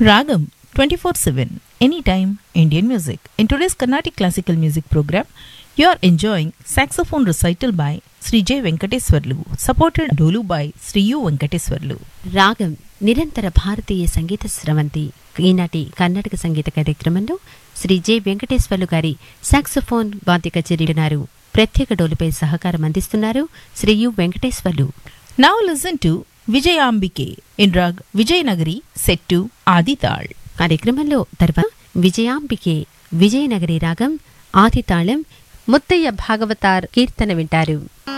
Ragam 24 7, anytime Indian music. In today's Carnatic classical music program, you are enjoying saxophone recital by Sri J. Venkateswarlu, supported dolu by Sri U. Venkateswarlu. రాగం నిరంతర భారతీయ సంగీత స్రవంతి ఈనాటి కర్ణాటక సంగీత కార్యక్రమంలో Shri J Venkateswarlu గారి saxophone వాద్య కచేరీ విన్నారు ప్రత్యేక డోలుపై సహకారం అందిస్తున్నారు Shri U Venkateswarlu Now listen to Vijayambike in Rag Vijayanagari set to Adital. కార్యక్రమంలో తర్వాత విజయాంబికే విజయనగరి రాగం ఆదితాళం ముత్తయ్య భాగవతార్ కీర్తన వింటారు